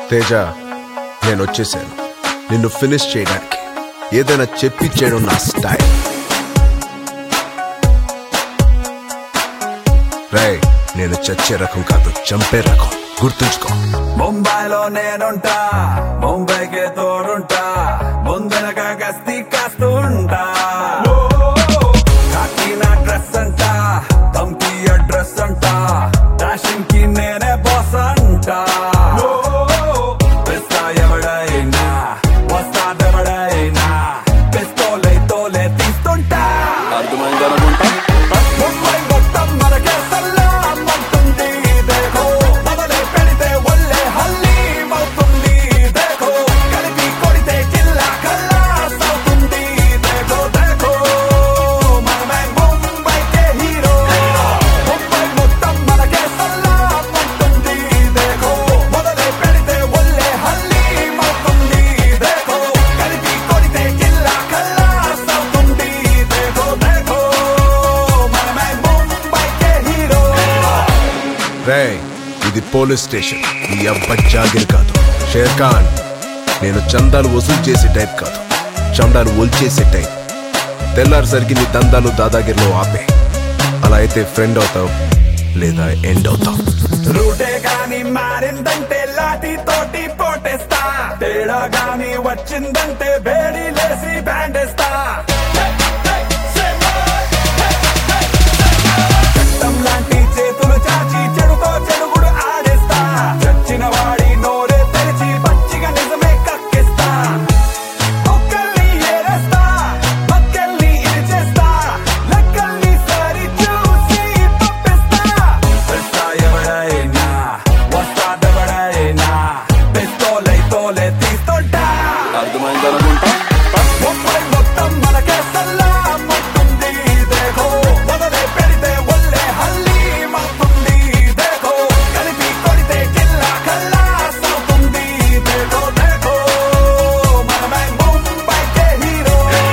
తేజ నేను వచ్చేసాను నిన్ను ఫినిష్ చేయడానికి ఏదైనా చెప్పి చేయడం నా స్టైల్ రై నేను చచ్చే రకం కాదు చంపే రకం గుర్తుంచుకో ముంబైలో నేనుంటా ముంబైకే తోడుంటా ముందనక గస్తీ కాస్తుంటా కాకి నా డ్రెస్ అంట తమ్కి అడ్రస్ అంట డాషింగ్ కి నేనే బాస్ అంట పిస్తా ఎవడైనా వస్తాడెవడైనా పిస్తోలై తోలే తీస్తుంటా అర్థమైందనుకుంటా ముంబై మొత్తం మనకే సల్లామంటుంది దేఖో మొదలే పెడితే ఒళ్ళే హల్లీమవుతుంది దేఖో కలిపి కొడితే జిల్లా కల్లాస్ అవుతుంది దేఖో దేఖో మనమే ముంబైకే హీరో ముంబై మొత్తం మనకే సల్లామంటుంది దేఖో మొదలే పెడితే ఒళ్ళే హల్లీమవుతుంది దేఖో కలిపి కొడితే జిల్లా కల్లాస్ అవుతుంది దేఖో దేఖో మనమే ముంబైకే హీరో రే ఇది పోలీస్ స్టేషన్ ఈ అబ్బ జాగిర్ కాదు షేర్ ఖాన్ నేను చందాలు వసూలు చేసే టైప్ కాదు చందాలు ఒల్చేసే టైప్ తెల్లారిసరికి నీ దందాలు దాదాగిరిలో ఆపే అలా అయితే ఫ్రెండ్ అవుతావు లేదా ఎండ్ అవుతావు రూటే గాని మారిందంటే లాఠీ తోటి పోటేస్తా తేడా గాని వచ్చిందంటే వేడి లేసి బ్యాండేస్తా చట్టం లాంటి చేతులు చాచి చెడుతో చెడుగుడు ఆడేస్తా చచ్చిన వాడి నోరే తెరిచి పచ్చిగా నిజమే కక్కిస్తా ఒక్కల్ని ఏరేస్తా పక్కల్ని ఇరిచేస్తా లెక్కల్ని సరి చూసి పంపిస్తా పిస్తా ఎవడైనా వస్తాడెవడైనా పిస్తోలై తోలే తీస్తుంటా అర్థమైందనుకుంటా ముంబై మొత్తం మనకే సల్లామంటుంది దేఖో మొదలే పెడితే ఒళ్ళే హల్లీమవుతుంది దేఖో కలిపి కొడితే జిల్లా కల్లాస్ అవుతుంది దేఖో దేఖో మనమే ముంబైకే hero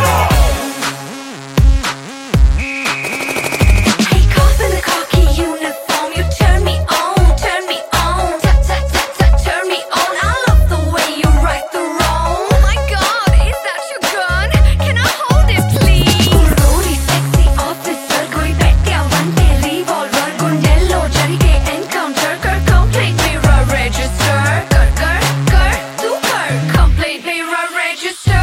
Hey, cop in the khaki uniform, you turn me on, turn me on, ta ta ta ta, turn me on. I love the way you right the wrong. Oh my God, is that your gun? Can I hold it, please? Rory, sexy officer, koi petya bante revolver, gundello jarige encounter, kar complete mirror register, kar kar kar, tu kar complete mirror register.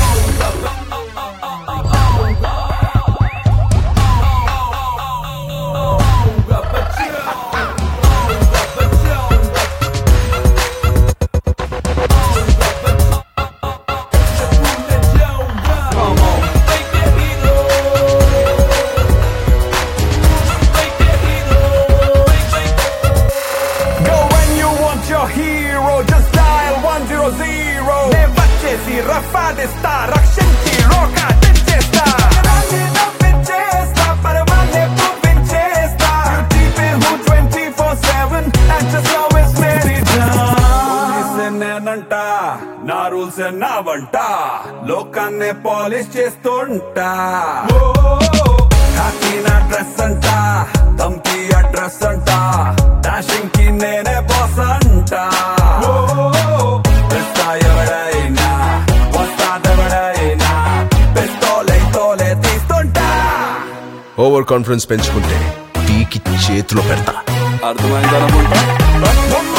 Go when you want your hero, just dial 100. నే వచ్చేసి రఫాడిస్తా రక్షించి రోకా తెచ్చేస్తా రాజీ నవ్వించేస్తా, పరవాన్నే పువ్వించేస్తా. Beauty who 24/7 and just always marry down. పోలీసే నేనంట నా rules నా వంట లోకాన్నే polish చేస్తుంటా కాకి నా డ్రెస్ అంట తమ్కి అడ్రస్ అంట డాషింగ్ కి నేనే బాస్ అంట పిస్తా ఎవడైనా వస్తాడెవడైనా పిస్తోలై తోలే తీస్తుంటా ఓవర్ కాన్ఫిడెన్స్ పెంచుకుంటే పీకి చేతిలో పెడతా అర్థమైందనుకుంటా ముంబై